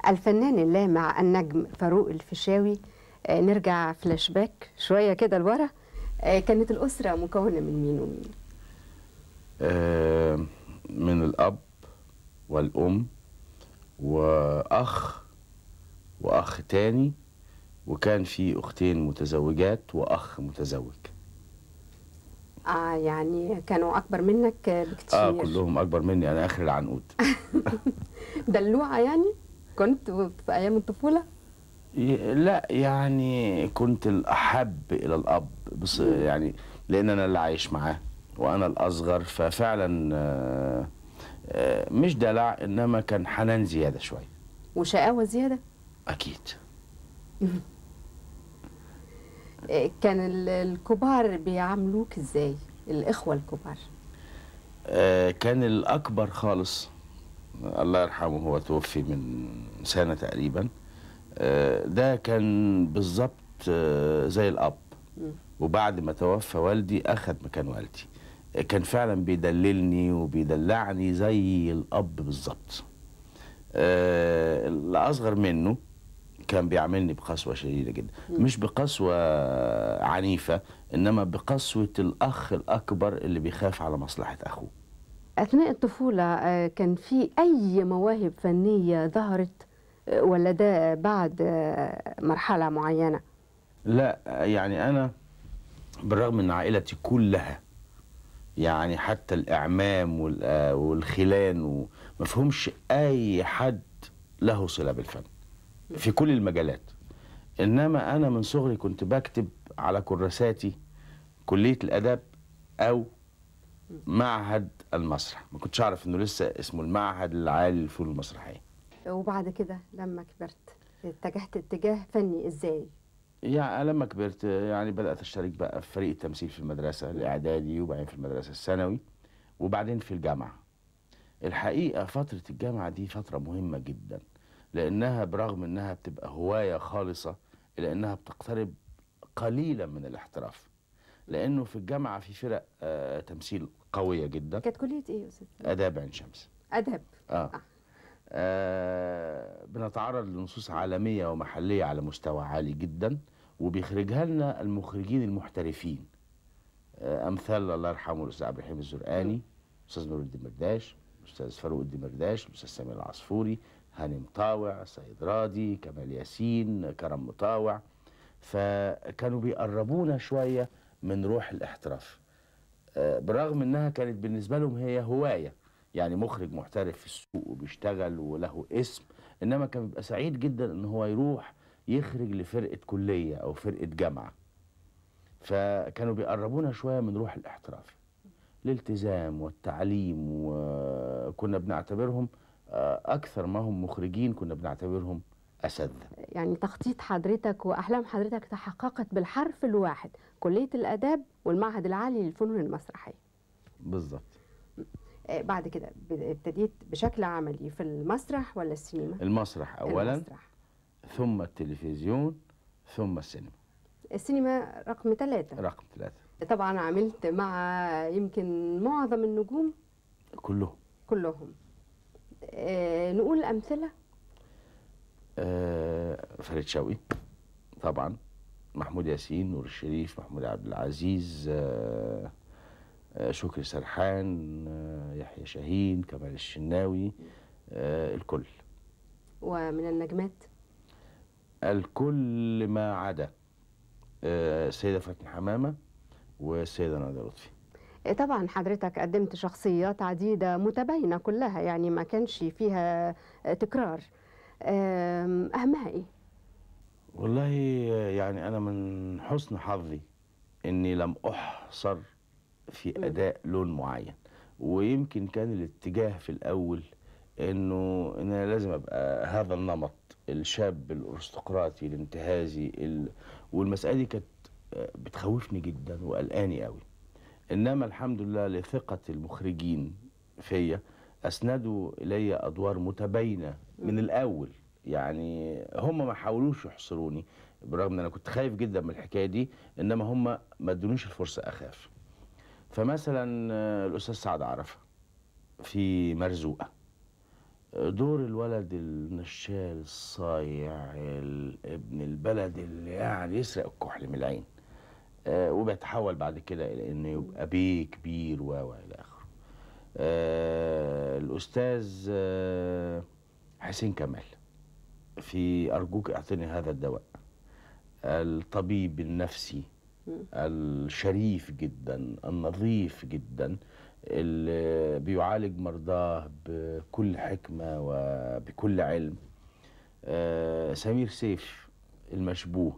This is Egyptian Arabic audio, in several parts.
الفنان اللامع النجم فاروق الفيشاوي آه، نرجع فلاش باك شويه كده لورا آه، كانت الاسره مكونه من مين ومين آه، من الأب والأم وأخ وأخ تاني وكان في أختين متزوجات وأخ متزوج اه يعني كانوا اكبر منك آه، بكتير آه كلهم أكبر مني أنا آخر العنقود دلوعه يعني كنت في ايام الطفوله ي- لا يعني كنت الأحب إلى الأب بس يعني لأن أنا اللي عايش معاه وأنا الأصغر ففعلا آه، آه، مش دلع إنما كان حنان زيادة شوية وشقاوه زياده أكيد آه، كان ال- الكبار بيعاملوك ازاي الاخوه الكبار آه، كان الأكبر خالص الله يرحمه هو توفي من سنة تقريبا آه، ده كان بالظبط آه، زي الأب مم. وبعد ما توفى والدي أخذ مكان والدي آه، كان فعلا بيدللني وبيدلعني زي الأب بالظبط آه، الأصغر منه كان بيعاملني بقسوة شديدة جدا مش بقسوة عنيفة إنما بقسوة الأخ الأكبر اللي بيخاف على مصلحة أخوه اثناء الطفوله آه، كان في اي مواهب فنيه ظهرت آه، ولا ده بعد آه، مرحله معينه لا يعني انا بالرغم ان عائلتي كلها يعني حتى الاعمام وال- آه والخلان وما فيهمش اي حد له صله بالفن في كل المجالات انما انا من صغري كنت بكتب على كراساتي كليه الاداب او معهد المسرح ما كنتش اعرف انه لسه اسمه المعهد العالي للفنون المسرحيه وبعد كده لما كبرت اتجهت اتجاه فني ازاي يعني لما كبرت يعني بدأت أشترك بقى في فريق التمثيل في المدرسة الإعدادي وبعدين في المدرسة الثانوي وبعدين في الجامعة الحقيقة فترة الجامعة دي فترة مهمة جدا لأنها برغم أنها بتبقى هواية خالصة إلا أنها بتقترب قليلا من الاحتراف لأنه في الجامعة في فرق آه تمثيل قوية جدا كانت كليه ايه يا استاذ آداب عين شمس ادب آه. آه بنتعرض لنصوص عالمية ومحلية على مستوى عالي جدا وبيخرجها لنا المخرجين المحترفين آه أمثال الله يرحمه الأستاذ عبد الرحيم الزرقاني الأستاذ نور الدين مرداش الأستاذ فاروق الدين مرداش الأستاذ سامي العصفوري هاني مطاوع سيد راضي كمال ياسين كرم مطاوع فكانوا بيقربونا شوية من روح الاحتراف آه، بالرغم انها كانت بالنسبه لهم هي هوايه يعني مخرج محترف في السوق وبيشتغل وله اسم انما كان بيبقى سعيد جدا ان هو يروح يخرج لفرقه كليه او فرقه جامعه فكانوا بيقربونا شويه من روح الاحتراف الالتزام والتعليم وكنا بنعتبرهم آه، اكثر ما هم مخرجين كنا بنعتبرهم اساتذه يعني تخطيط حضرتك واحلام حضرتك تحققت بالحرف الواحد كليه الاداب والمعهد العالي للفنون المسرحيه بالظبط آه، بعد كده ب- ابتديت بشكل عملي في المسرح ولا السينما المسرح اولا المسرح. ثم التلفزيون ثم السينما السينما رقم ثلاثة رقم ثلاثه طبعا عملت مع يمكن معظم النجوم كلهم كلهم آه، نقول أمثلة آه، فريد شوقي طبعا محمود ياسين نور الشريف محمود عبد العزيز آه، آه، شكري سرحان آه، يحيى شاهين كمال الشناوي آه، الكل ومن النجمات الكل ما عدا آه، السيدة فاطمة حمامة والسيدة نادية لطفي آه، طبعا حضرتك قدمت شخصيات عديدة متباينة كلها يعني ما كانش فيها آه، تكرار آم، أهمها إيه؟ والله يعني أنا من حسن حظي إني لم أحصر في مم. أداء لون معين ويمكن كان الاتجاه في الأول إنه إن أنا لازم أبقى هذا النمط الشاب الأرستقراطي الانتهازي ال... والمسألة دي كانت آه، بتخوفني جدا وقلقاني قوي إنما الحمد لله لثقة المخرجين فيا أسندوا إلي أدوار متباينة من الأول يعني هم ما حاولوش يحصروني برغم ان انا كنت خايف جدا من الحكايه دي انما هم ما ادونيش الفرصه اخاف فمثلا آه، الاستاذ سعد عرفه في مرزوقه دور الولد النشال الصايع ال- ابن البلد اللي يعني يسرق الكحل من العين آه، وبيتحول بعد كده الى انه يبقى بيه كبير و و الى اخره آه، الاستاذ آه، حسين كمال في ارجوك اعطني هذا الدواء الطبيب النفسي مم. الشريف جدا النظيف جدا اللي بيعالج مرضاه بكل حكمة وبكل علم آه، سمير سيف المشبوه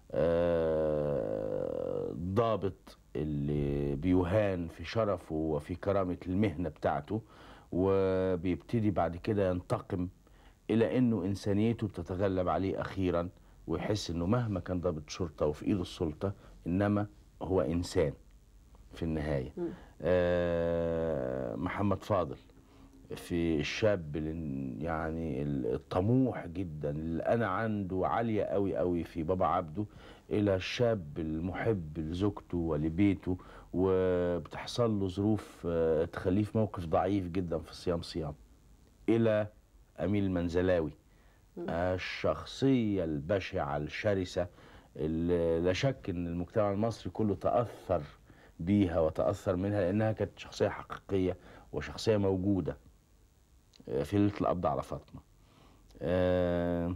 آه، ضابط اللي بيهان في شرفه وفي كرامة المهنة بتاعته وبيبتدي بعد كده ينتقم إلى أنه إنسانيته بتتغلب عليه أخيرا ويحس أنه مهما كان ضابط شرطة وفي إيده السلطة إنما هو إنسان في النهاية مم. آه، محمد فاضل في الشاب اللي يعني الطموح جدا اللي انا عنده عاليه قوي قوي في بابا عبده الى الشاب المحب لزوجته ولبيته وبتحصل له ظروف آه، تخليه في موقف ضعيف جدا في الصيام صيام الى امين المنزلاوي الشخصيه البشعه الشرسه اللي لا شك ان المجتمع المصري كله تاثر بيها وتاثر منها لانها كانت شخصيه حقيقيه وشخصيه موجوده آه، في ليله القبض على فاطمه آه،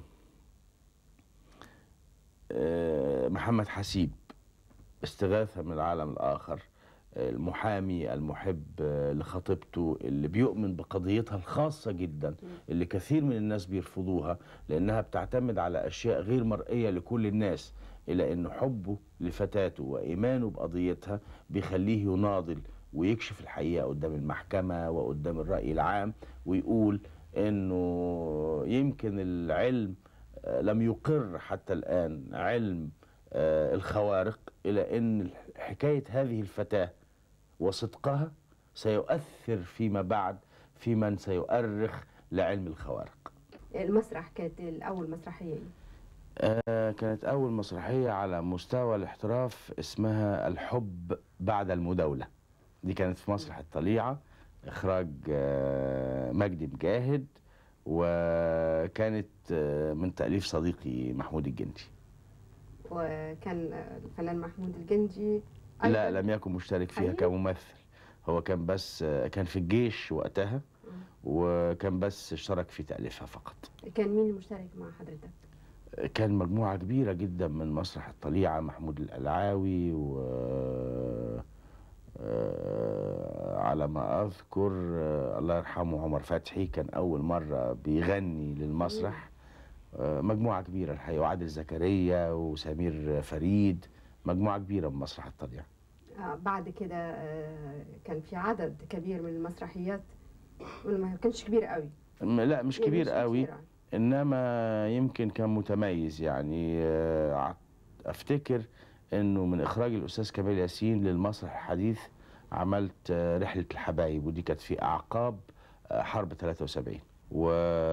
آه، محمد حسيب استغاثه من العالم الاخر آه، المحامي المحب آه، لخطيبته اللي بيؤمن بقضيتها الخاصه جدا اللي كثير من الناس بيرفضوها لانها بتعتمد على اشياء غير مرئيه لكل الناس الى ان حبه لفتاته وايمانه بقضيتها بيخليه يناضل ويكشف الحقيقه قدام المحكمه وقدام الراي العام ويقول انه يمكن العلم آه، لم يقر حتى الان علم آه، الخوارق الى ان حكايه هذه الفتاه وصدقها سيؤثر فيما بعد في من سيؤرخ لعلم الخوارق المسرح كانت الأول مسرحية إيه؟ آه، كانت أول مسرحية على مستوى الاحتراف اسمها الحب بعد المداولة دي كانت في مسرح الطليعة إخراج آه، مجدي مجاهد وكانت آه، من تأليف صديقي محمود الجندي وكان الفنان محمود الجندي لا أيضاً. لم يكن مشترك فيها أيوة. كممثل هو كان بس آه، كان في الجيش وقتها وكان بس اشترك في تأليفها فقط كان مين المشترك مع حضرتك؟ كان مجموعة كبيرة جدا من مسرح الطليعة محمود القلعاوي و آه، على ما أذكر آه، الله يرحمه عمر فتحي كان أول مرة بيغني للمسرح آه، مجموعة كبيرة الحقيقة وعادل زكريا وسمير فريد مجموعة كبيرة من مسرح الطليعة آه بعد كده آه كان في عدد كبير من المسرحيات ما كانش كبير قوي م- لا مش يعني كبير قوي كتير. انما يمكن كان متميز يعني آه، ع- افتكر انه من اخراج الاستاذ كمال ياسين للمسرح الحديث عملت آه، رحله الحبايب ودي كانت في اعقاب آه، حرب 73 و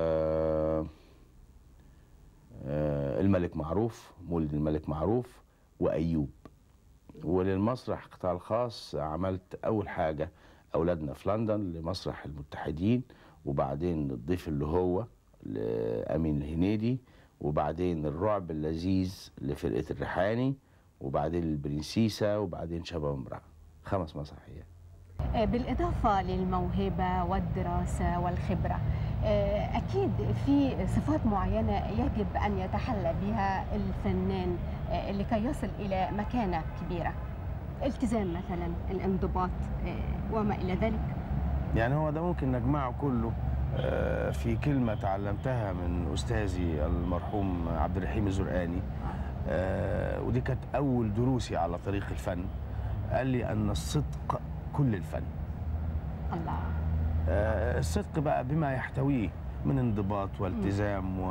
آه، الملك معروف مولد الملك معروف وايوب وللمسرح القطاع الخاص عملت اول حاجه اولادنا في لندن لمسرح المتحدين وبعدين الضيف اللي هو لامين الهنيدي وبعدين الرعب اللذيذ لفرقه الريحاني وبعدين البرنسيسه وبعدين شباب امراه خمس مسرحيات آه، بالإضافة للموهبة والدراسة والخبرة آه، أكيد في صفات معينة يجب أن يتحلى بها الفنان آه، لكي يصل إلى مكانة كبيرة التزام مثلا الانضباط آه، وما إلى ذلك يعني هو ده ممكن نجمعه كله آه، في كلمة تعلمتها من أستاذي المرحوم عبد الرحيم الزرقاني آه، ودي كانت أول دروسي على طريق الفن قال لي أن الصدق كل الفن الله آه، الصدق بقى بما يحتويه من انضباط والتزام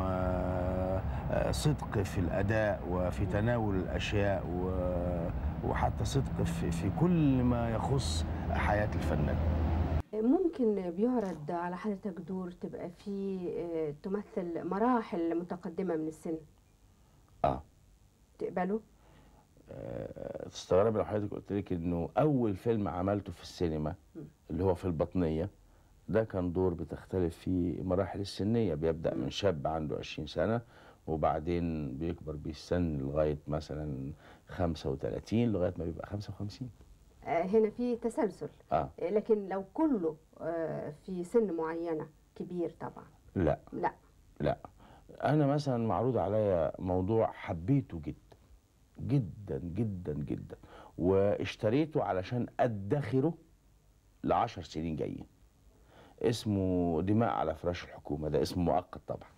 وصدق في الأداء وفي تناول الأشياء و- وحتى صدق في في كل ما يخص حياة الفنان ممكن بيعرض على حضرتك دور تبقى فيه آه، تمثل مراحل متقدمة من السن آه تقبله؟ آه، تستغرب لو حضرتك قلت لك انه اول فيلم عملته في السينما اللي هو في البطنيه ده كان دور بتختلف فيه مراحل السنية بيبدأ من شاب عنده 20 سنة وبعدين بيكبر بيه السن لغاية مثلا 35 لغاية ما بيبقى 55 آه، هنا في تسلسل اه آه، لكن لو كله آه، في سن معينة كبير طبعا لا لا لا انا مثلا معروض عليا موضوع حبيته جدا جدا جدا جدا واشتريته علشان ادخره لعشر سنين جايين اسمه دماء على فراش الحكومة ده اسم مؤقت طبعا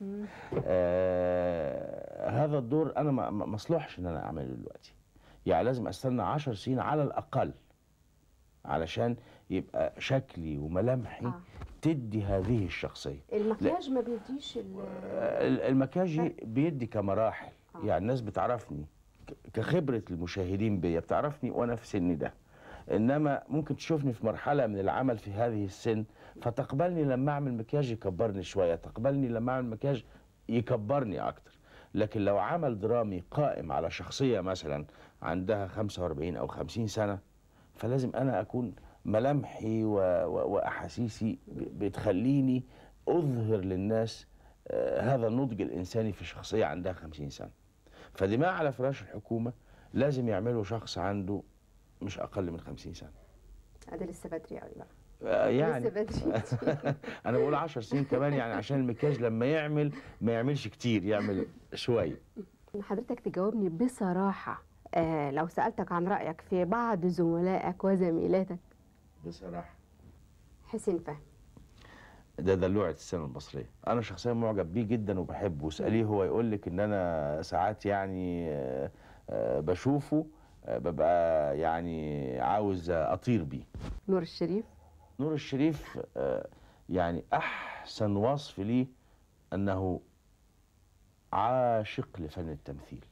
آه هذا الدور انا ما ما- مصلحش ان انا اعمله دلوقتي يعني لازم استنى عشر سنين على الاقل علشان يبقى شكلي وملامحي آه. تدي هذه الشخصية المكياج ما بيديش ال- ال- المكياج بيدي كمراحل آه. يعني الناس بتعرفني ك- كخبرة المشاهدين بيا بتعرفني وأنا في سني ده إنما ممكن تشوفني في مرحلة من العمل في هذه السن فتقبلني لما أعمل مكياج يكبرني شوية تقبلني لما أعمل مكياج يكبرني أكتر لكن لو عمل درامي قائم على شخصية مثلا عندها 45 أو 50 سنة فلازم أنا أكون ملامحي و... و... وأحاسيسي ب- بتخليني أظهر للناس آه، هذا النضج الإنساني في شخصية عندها 50 سنة فدماء على فراش الحكومة لازم يعملوا شخص عنده مش أقل من 50 سنة ده لسه بدري قوي بقى آه، يعني لسه بدري أنا بقول 10 سنين كمان يعني عشان المكياج لما يعمل ما يعملش كتير يعمل شوية حضرتك تجاوبني بصراحة آه لو سألتك عن رأيك في بعض زملائك وزميلاتك بصراحة حسين فهمي ده دلوعة السينما المصرية أنا شخصيا معجب بيه جدا وبحبه واسأليه هو يقول لك إن أنا ساعات يعني آه، آه، بشوفه آه، ببقى يعني عاوز أطير بيه نور الشريف نور الشريف آه، يعني أحسن وصف ليه أنه عاشق لفن التمثيل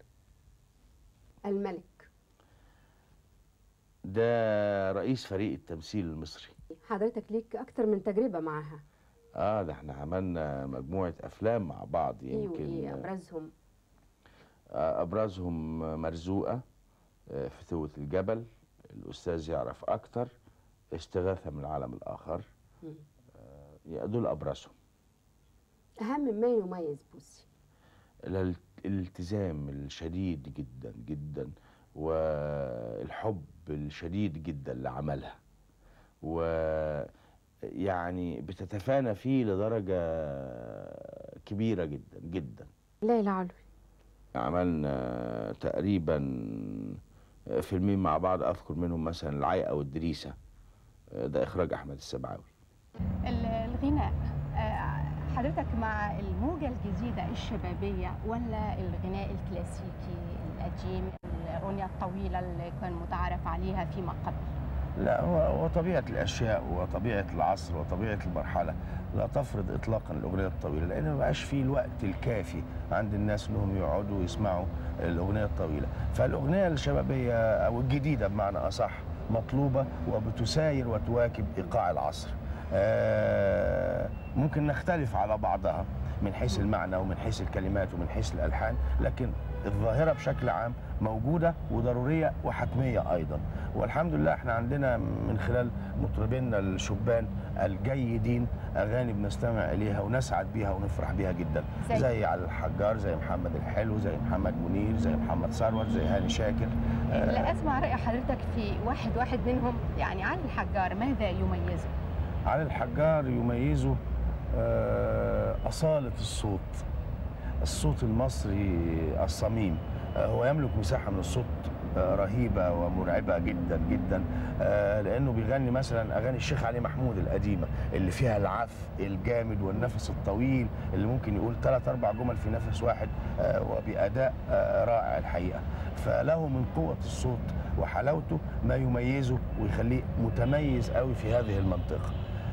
الملك ده رئيس فريق التمثيل المصري حضرتك ليك أكتر من تجربة معاها اه ده احنا عملنا مجموعة أفلام مع بعض إيه يمكن وإيه أبرزهم آه، أبرزهم مرزوقة آه، فتوة الجبل الأستاذ يعرف أكتر استغاثة من العالم الآخر مم. آه، دول أبرزهم أهم ما يميز بوسي الال- الالتزام الشديد جدا جدا والحب الشديد جدا لعملها ويعني بتتفانى فيه لدرجة كبيرة جدا جدا ليلى علوي عملنا تقريبا فيلمين مع بعض اذكر منهم مثلا العيقه والدريسه ده اخراج احمد السبعاوي ال- الغناء آه، حضرتك مع الموجة الجديدة الشبابية ولا الغناء الكلاسيكي القديم الأغنية الطويلة اللي كان متعارف عليها فيما قبل لا هو هو طبيعه الاشياء وطبيعه العصر وطبيعه المرحله لا تفرض اطلاقا الاغنيه الطويله لان ما بقاش فيه الوقت الكافي عند الناس انهم يقعدوا يسمعوا الاغنيه الطويله فالاغنيه الشبابيه او الجديده بمعنى اصح مطلوبه وبتساير وتواكب ايقاع العصر آه، ممكن نختلف على بعضها من حيث المعنى ومن حيث الكلمات ومن حيث الالحان لكن الظاهره بشكل عام موجوده وضروريه وحتميه ايضا والحمد لله احنا عندنا من خلال مطربينا الشبان الجيدين اغاني بنستمع اليها ونسعد بيها ونفرح بيها جدا زي؟ زي علي الحجار زي محمد الحلو زي محمد منير زي محمد ثروت زي هاني شاكر لا أسمع رأي حضرتك في واحد واحد منهم يعني علي الحجار ماذا يميزه؟ علي الحجار يميزه آه، أصالة الصوت الصوت المصري الصميم آه، هو يملك مساحة من الصوت آه، رهيبة ومرعبة جدا جدا آه، لأنه بيغني مثلا أغاني الشيخ علي محمود القديمة اللي فيها العف الجامد والنفس الطويل اللي ممكن يقول ثلاث أربع جمل في نفس واحد آه، وبأداء آه، رائع الحقيقة فله من قوة الصوت وحلاوته ما يميزه ويخليه متميز قوي في هذه المنطقة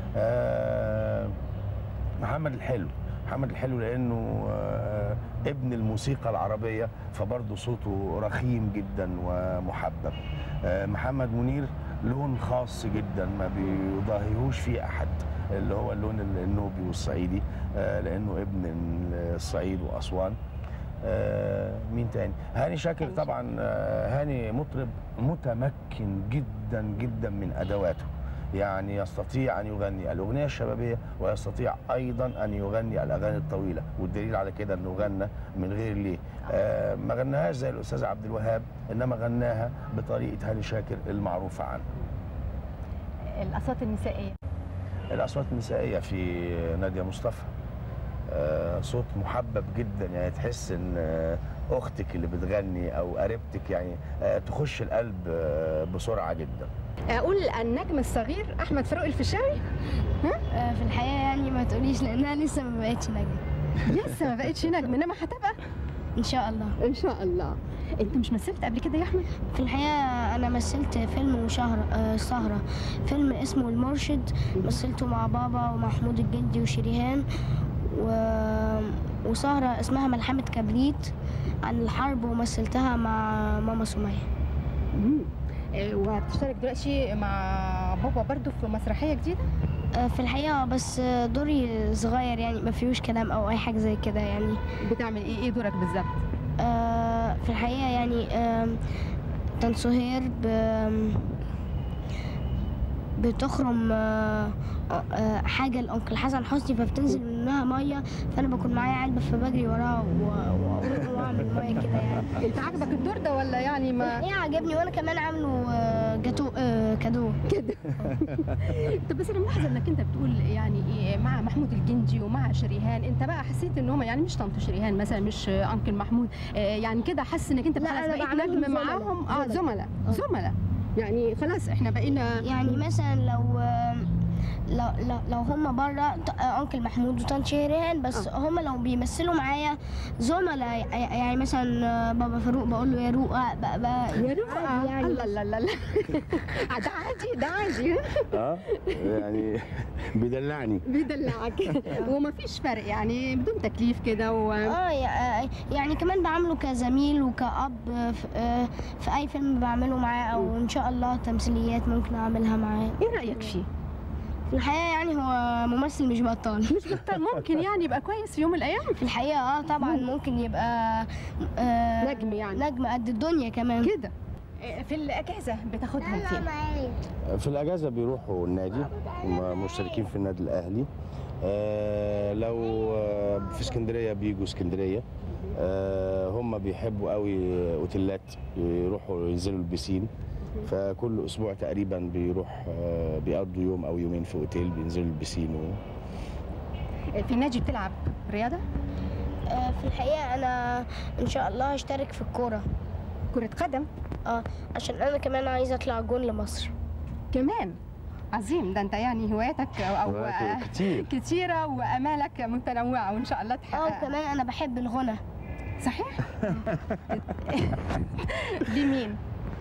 آه، محمد الحلو محمد الحلو لانه آه، ابن الموسيقى العربيه فبرضه صوته رخيم جدا ومحبب آه، محمد منير لون خاص جدا ما بيضاهيهوش فيه احد اللي هو اللون النوبي والصعيدي آه، لانه ابن الصعيد واسوان آه، مين تاني هاني شاكر هاني طبعا آه، هاني مطرب متمكن جدا جدا من ادواته يعني يستطيع ان يغني الاغنيه الشبابيه ويستطيع ايضا ان يغني الاغاني الطويله والدليل على كده انه غنى من غير ليه آه ما غناهاش زي الاستاذ عبد الوهاب انما غناها بطريقه هاني شاكر المعروفه عنه الاصوات النسائيه الاصوات النسائيه في ناديه مصطفى آه، صوت محبب جدا يعني تحس ان آه، اختك اللي بتغني او قريبتك يعني آه، تخش القلب آه، بسرعه جدا اقول النجم الصغير احمد فاروق الفيشاوي آه، في الحقيقة يعني ما تقوليش لأنها لسه ما بقتش نجم لسه ما بقتش نجم انما هتبقى إن شاء الله ان شاء الله انت مش مثلت قبل كده يا احمد في الحقيقة أنا مثلت فيلم وشهر آه، سهرة فيلم اسمه المرشد مثلته مع بابا ومحمود الجندي وشريهان و... وسهرة اسمها ملحمة كبريت عن الحرب ومثلتها مع ماما سمية مم. آه، وهتشترك دلوقتي مع بابا برضو في مسرحيه جديده آه، في الحقيقة بس آه، دوري صغير يعني ما فيهوش كلام أو أي حاجة زي كده يعني بتعمل ايه ايه دورك بالظبط آه، في الحقيقة يعني آم، تنسهير ب بتخرم آه، آه، حاجة لأنكل حسن حسني فبتنزل منها مية فأنا بكون معايا علبة فبجري وراها و- وأقول وأعمل مية كده يعني انت عاجبك الدور ده ولا يعني ما إيه عجبني وأنا كمان عامله آه، جاتو آه، كادو طب بس انا ملاحظه انك انت بتقول يعني ايه مع محمود الجندي ومع شريهان انت بقى حسيت ان هم يعني مش طنط شريهان مثلا مش آه، انكل محمود آه، يعني كده حاسس انك انت لا، خلاص أنا بقيت بعملهم نجم زملاء. معاهم اه زملاء. زملاء آه. زملاء يعني خلاص احنا بقينا يعني مثلا لو لو لو, لو هم بره انكل محمود وطنط شيرين بس هم لو بيمثلوا معايا زملاء يعني مثلا بابا فاروق بقول له يا روقه بقى بقى يا رفقة عادي يعني الله لا لا لا ده عادي ده عادي اه يعني بيدلعني بيدلعك ومفيش فرق يعني بدون تكليف كده و... اه يع- يعني كمان بعمله كزميل وكأب في, آه، في اي فيلم بعمله معاه او ان شاء الله تمثيليات ممكن اعملها معاه ايه رايك فيه؟ في الحقيقه يعني هو ممثل مش بطال مش بطل ممكن يعني يبقى كويس في يوم من الايام في الحقيقه اه طبعا ممكن يبقى آه نجم يعني نجم قد الدنيا كمان كده في الاجازه بتاخدهم فين؟ في الاجازه بيروحوا النادي هم مشتركين في النادي الاهلي آه لو آه في اسكندريه بيجوا اسكندريه آه هم بيحبوا قوي اوتيلات يروحوا ينزلوا البسين فكل اسبوع تقريبا بيروح آه بيقضوا يوم او يومين في اوتيل بينزلوا البسين و... في النادي بتلعب رياضه؟ آه في الحقيقه انا ان شاء الله هشترك في الكوره كره قدم اه عشان انا كمان عايزه اطلع جون لمصر كمان عظيم ده انت يعني هواياتك او, أو كتير كتيره وامالك متنوعه وان شاء الله اه تحققها وكمان انا بحب الغنى صحيح؟ لمين؟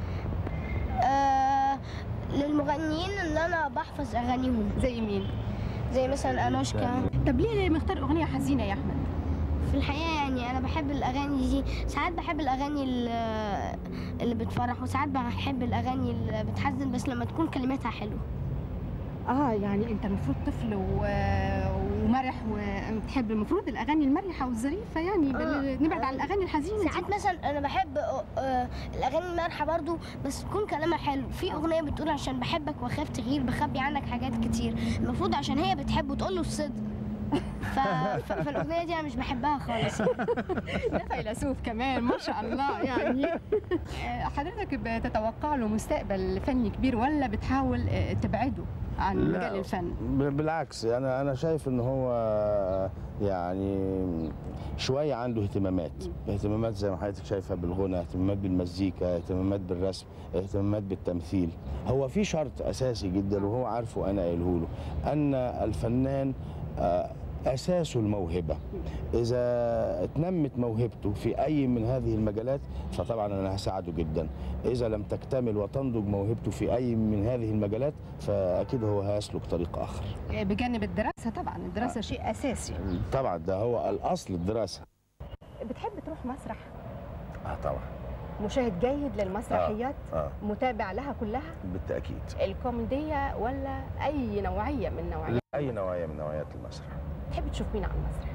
آه للمغنيين اللي انا بحفظ اغانيهم زي مين؟ زي مثلا انوشكا طب ليه مختار اغنيه حزينه يا احمد؟ في الحقيقه يعني انا بحب الاغاني دي ساعات بحب الاغاني اللي, اللي بتفرح وساعات بحب الاغاني اللي بتحزن بس لما تكون كلماتها حلوه اه يعني انت المفروض طفل و... ومرح وبتحب المفروض الاغاني المرحه والظريفه يعني بال- نبعد عن الاغاني الحزينه دي. ساعات مثلا انا بحب آه، الاغاني المرحه برضو بس تكون كلامها حلو في اغنيه بتقول عشان بحبك واخاف تغير بخبي عنك حاجات كتير المفروض عشان هي بتحبه تقول له الصدق ف... ف... فالاغنيه دي انا مش بحبها خالص ده فيلسوف كمان ما شاء الله يعني آه، حضرتك بتتوقع له مستقبل فني كبير ولا بتحاول آه، تبعده عن لا. مجال الفن؟ ب- بالعكس انا انا شايف ان هو يعني شويه عنده اهتمامات اهتمامات زي ما حضرتك شايفه بالغنى اهتمامات بالمزيكا اهتمامات بالرسم اهتمامات بالتمثيل هو في شرط اساسي جدا وهو عارفه انا قايله له ان الفنان آه، اساسه الموهبه اذا اتنمت موهبته في اي من هذه المجالات فطبعا انا هساعده جدا اذا لم تكتمل وتنضج موهبته في اي من هذه المجالات فاكيد هو هيسلك طريق اخر آه، بجانب الدراسه طبعا الدراسه شيء اساسي طبعا ده هو الاصل الدراسه بتحب تروح مسرح اه طبعا مشاهد جيد للمسرحيات اه متابع لها كلها بالتاكيد الكوميديه ولا اي نوعيه من نوعيات اي نوعيه من نوعيات المسرح تحب تشوف مين على المسرح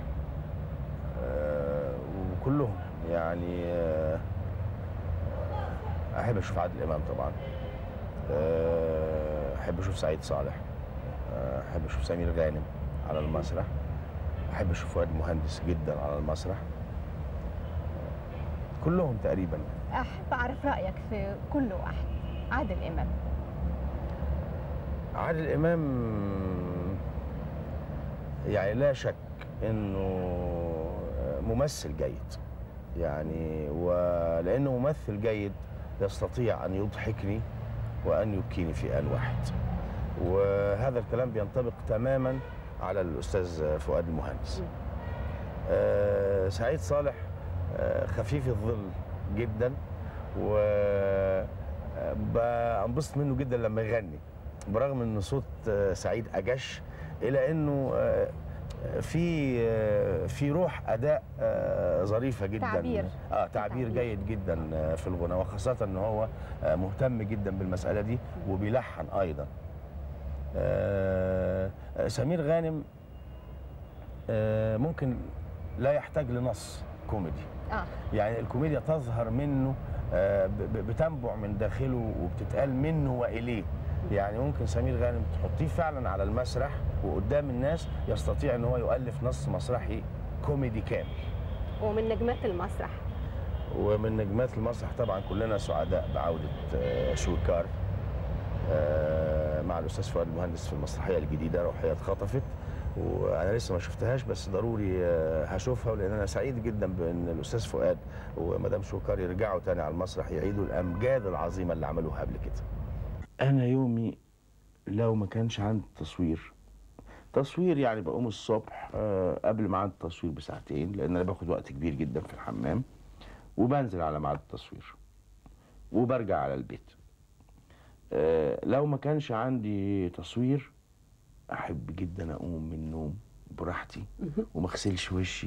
آه وكلهم يعني آه احب اشوف عادل امام طبعا آه احب اشوف سعيد صالح آه، احب اشوف سمير غانم على المسرح احب اشوف فؤاد مهندس جدا على المسرح كلهم تقريبا احب اعرف رايك في كل واحد عادل امام عادل امام يعني لا شك انه ممثل جيد يعني ولانه ممثل جيد يستطيع ان يضحكني وان يبكيني في ان واحد وهذا الكلام بينطبق تماما على الاستاذ فؤاد المهندس آه سعيد صالح آه خفيف الظل جدا و بنبسط منه جدا لما يغني برغم ان صوت آه، سعيد اجش الا انه آه، في آه، في روح اداء آه، ظريفه جدا تعبير. اه تعبير تعبير. جيد جدا آه، في الغنى وخاصه ان هو آه، مهتم جدا بالمساله دي وبيلحن ايضا آه، آه، سمير غانم آه، ممكن لا يحتاج لنص كوميدي اه يعني الكوميديا تظهر منه آه، ب- ب- بتنبع من داخله وبتتقال منه واليه يعني ممكن سمير غانم تحطيه فعلا على المسرح وقدام الناس يستطيع ان هو يؤلف نص مسرحي كوميدي كامل ومن نجمات المسرح ومن نجمات المسرح طبعا كلنا سعداء بعوده آه، شويكار آه، مع الاستاذ فؤاد المهندس في المسرحيه الجديده روحيه اتخطفت وانا لسه ما شفتهاش بس ضروري آه، هشوفها لان انا سعيد جدا بان الاستاذ فؤاد ومدام شويكار يرجعوا تاني على المسرح يعيدوا الامجاد العظيمه اللي عملوها قبل كده انا يومي لو ما كانش عندي تصوير تصوير يعني بقوم الصبح آه، قبل ميعاد التصوير بساعتين لان انا باخد وقت كبير جدا في الحمام وبنزل على ميعاد التصوير وبرجع على البيت آه، لو ما كانش عندي تصوير احب جدا اقوم من النوم براحتي وما اغسلش وشي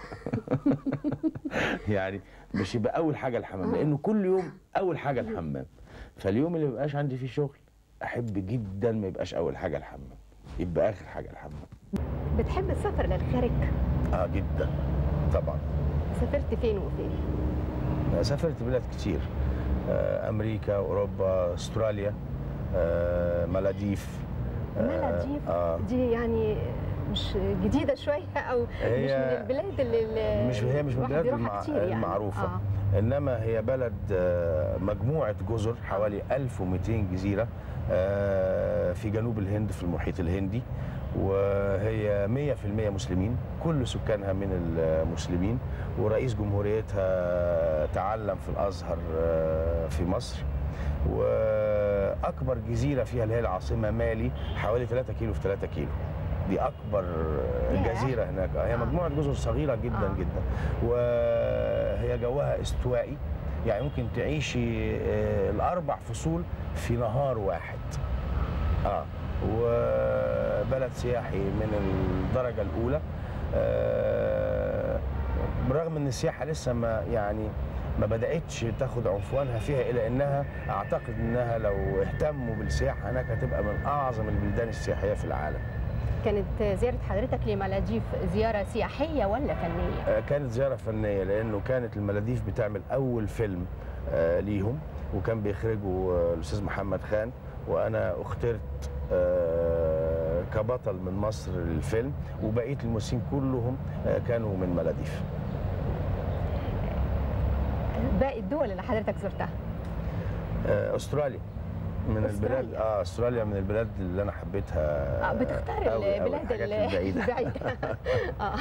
يعني مش يبقى اول حاجه الحمام لانه كل يوم اول حاجه الحمام فاليوم اللي ميبقاش عندي فيه شغل احب جدا ما يبقاش اول حاجه الحمام يبقى اخر حاجه الحمام بتحب السفر للخارج اه جدا طبعا سافرت فين وفين سافرت بلاد كتير آه، امريكا اوروبا استراليا آه، مالديف آه، مالديف اه دي يعني مش جديده شويه او هي مش من البلاد اللي مش هي مش من الواحد البلاد بيروحها المع... كتير يعني. المعروفه آه. انما هي بلد آه، مجموعه جزر حوالي 1200 جزيره آه، في جنوب الهند في المحيط الهندي وهي 100% مسلمين كل سكانها من المسلمين ورئيس جمهوريتها تعلم في الازهر آه، في مصر واكبر جزيره فيها اللي هي العاصمه مالي حوالي 3 كيلو في 3 كيلو دي اكبر ياه. جزيره هناك هي آه. مجموعه جزر صغيره جدا آه. جدا وهي جوها استوائي يعني ممكن تعيشي آه، الاربع فصول في نهار واحد اه وبلد سياحي من الدرجه الاولى آه، برغم ان السياحه لسه ما يعني ما بداتش تاخد عنفوانها فيها الا انها اعتقد انها لو اهتموا بالسياحه هناك هتبقى من اعظم البلدان السياحيه في العالم كانت زياره حضرتك لمالديف زياره سياحيه ولا فنيه آه، كانت زيارة فنية لأنه كانت المالديف بتعمل أول فيلم آه، ليهم وكان بيخرجه آه، الأستاذ محمد خان وأنا اخترت آه، كبطل من مصر للفيلم وبقية الممثلين كلهم آه، كانوا من مالديف باقي الدول اللي حضرتك زرتها آه، أستراليا من أستراليا. البلاد اه استراليا من البلاد اللي انا حبيتها آه بتختار أوي أوي، البلاد الحاجات ال- البعيده البعيده اه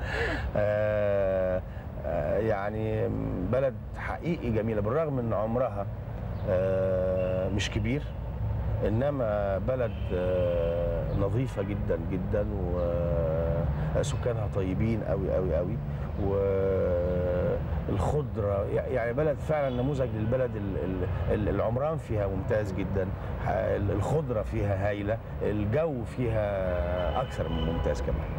آه، آه، يعني بلد حقيقي جميله بالرغم ان عمرها آه، مش كبير انما بلد آه، نظيفه جدا جدا وسكانها طيبين قوي قوي قوي والخضره يعني بلد فعلا نموذج للبلد ال- ال- ال- العمران فيها ممتاز جدا ح- الخضره فيها هايله الجو فيها اكثر من ممتاز كمان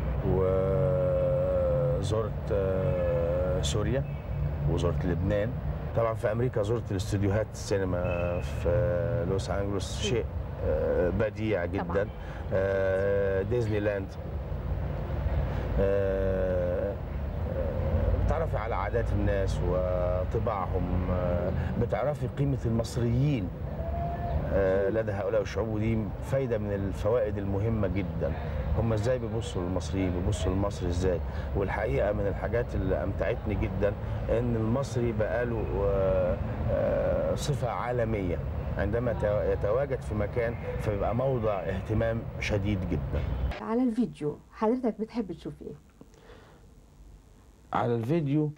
وزرت آه، سوريا وزرت لبنان طبعا في امريكا زرت الاستديوهات السينما في لوس انجلوس شيء آه، بديع جدا طبعاً. آه، ديزني لاند آه، آه، بتعرفي على عادات الناس وطباعهم آه، بتعرفي قيمة المصريين آه، لدى هؤلاء الشعوب ودي فايده من الفوائد المهمه جدا هم ازاي بيبصوا للمصريين بيبصوا لمصر ازاي والحقيقه من الحاجات اللي امتعتني جدا ان المصري بقى له آه، آه، صفه عالميه عندما يتوا- يتواجد في مكان فبيبقى موضع اهتمام شديد جدا على الفيديو حضرتك بتحب تشوف ايه على الفيديو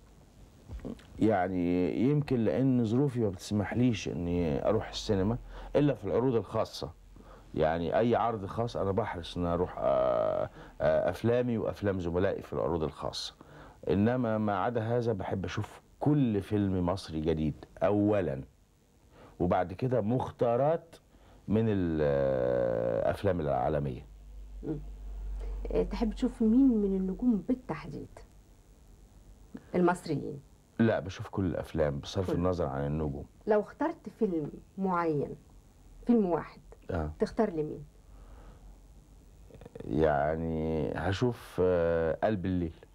يعني يمكن لان ظروفي ما بتسمحليش اني اروح السينما الا في العروض الخاصه يعني اي عرض خاص انا بحرص ان اروح آه، آه، افلامي وافلام زملائي في العروض الخاصه انما ما عدا هذا بحب اشوف كل فيلم مصري جديد اولا وبعد كده مختارات من الافلام العالميه آه، تحب تشوف مين من النجوم بالتحديد المصريين لا بشوف كل الافلام بصرف كل. النظر عن النجوم لو اخترت فيلم معين فيلم واحد آه. تختار لمين يعني هشوف آه، قلب الليل